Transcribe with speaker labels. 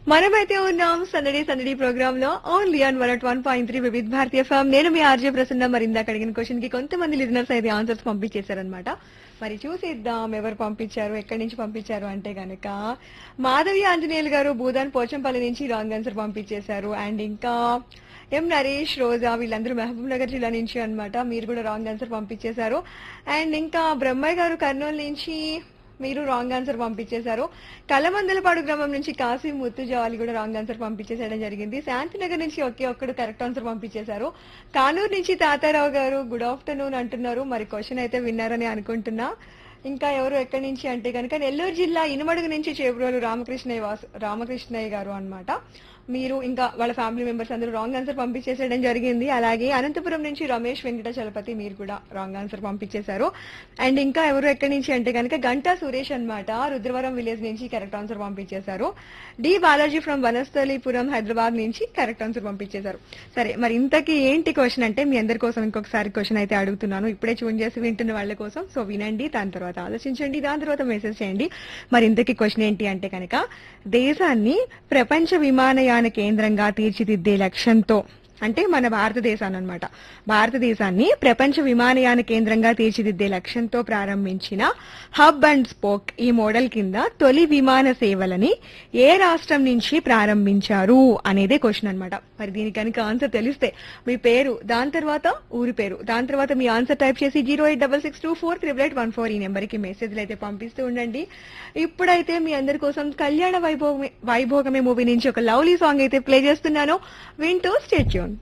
Speaker 1: మనమైతే ఉన్నాం సందడి సందడి ప్రోగ్రామ్ లో only on one one point three Vividh Bharati FM నేను మీ ఆర్జే ప్రసన్న మరి ఇందాక అడిగిన క్వశ్చన్ కి కొంతమంది లిజనర్స్ అయితే ఆన్సర్స్ పంపించేశారనమాట మరి చూసిద్దాం ఎవరు పంపించారు ఎక్కడి నుంచి పంపించారు అంటే గనక మాధవి ఆంజనేయులు గారు భూదాన్ పోచంపల్లి నుంచి రాంగ్ ఆన్సర్ పంపించేశారు అండ్ ఇంకా ఎం నరేష్ రోజా వీళ్ళందరూ మహబూబ్ నగర్ జిల్లా నుంచి అన్నమాట మీరు కూడా రాంగ్ ఆన్సర్ పంపించేశారు అండ్ ఇంకా బ్రహ్మయ్య గారు కర్నూలు నుంచి మీరు రాంగ్ ఆన్సర్ పంపించేశారు కలమందలపాడు గ్రామం నుంచి కాశీ ముత్తుజావాలి కూడా రాంగ్ ఆన్సర్ పంపించేసేయడం జరిగింది శాంతినగర్ నుంచి ఒకే ఒక్కడు కరెక్ట్ ఆన్సర్ పంపించేశారు కానూరు నుంచి తాతారావు గారు గుడ్ ఆఫ్టర్నూన్ అంటున్నారు మరి క్వశ్చన్ అయితే విన్నారని అనుకుంటున్నా ఇంకా ఎవరు ఎక్కడి నుంచి అంటే కనుక నెల్లూరు జిల్లా ఇనుమడుగు నుంచి చేబ్రోలు రామకృష్ణయ్య వాసు రామకృష్ణయ్య గారు అన్నమాట మీరు ఇంకా వాళ్ళ ఫ్యామిలీ మెంబర్స్ అందరూ రాంగ్ ఆన్సర్ పంపించేసేయడం జరిగింది అలాగే అనంతపురం నుంచి రమేష్ వెంకట చలపతి మీరు కూడా రాంగ్ ఆన్సర్ పంపించేశారు అండ్ ఇంకా ఎవరు ఎక్కడి నుంచి అంటే కనుక గంటా సురేష్ అన్నమాట రుద్రవరం విలేజ్ నుంచి కరెక్ట్ ఆన్సర్ పంపించేశారు డి బాలాజీ ఫ్రమ్ వనస్థలీపురం హైదరాబాద్ నుంచి కరెక్ట్ ఆన్సర్ పంపించేశారు సరే మరి ఇంతకీ ఏంటి క్వశ్చన్ అంటే మీ అందరి కోసం ఇంకొకసారి క్వశ్చన్ అయితే అడుగుతున్నాను ఇప్పుడే చూన్ చేసి వింటున్న వాళ్ళ కోసం సో వినండి దాని తర్వాత ఆలోచించండి దాని తర్వాత మెసేజ్ చేయండి మరి ఇంతకీ క్వశ్చన్ ఏంటి అంటే కనుక దేశాన్ని ప్రపంచ విమానయాన కేంద్రంగా తీర్చిదిద్దే లక్ష్యంతో అంటే మన భారతదేశాన్ని అనమాట భారతదేశాన్ని ప్రపంచ విమానయాన కేంద్రంగా తీర్చిదిద్దే లక్ష్యంతో ప్రారంభించిన హబ్ అండ్ స్పోక్ ఈ మోడల్ కింద తొలి విమాన సేవలని ఏ రాష్ట్రం నుంచి ప్రారంభించారు అనేదే క్వశ్చన్ అన్నమాట మరి దీనికి కనుక ఆన్సర్ తెలిస్తే మీ పేరు దాని తర్వాత ఊరి పేరు దాని తర్వాత మీ ఆన్సర్ టైప్ చేసి zero eight double six two four triple eight one four ఈ నెంబర్కి మెసేజ్లు అయితే పంపిస్తూ ఉండండి ఇప్పుడైతే మీ అందరి కోసం కళ్యాణ వైభోగమే వైభోగమే మూవీ నుంచి ఒక లవ్లీ సాంగ్ అయితే ప్లే చేస్తున్నాను వింటూ స్టేట్యూన్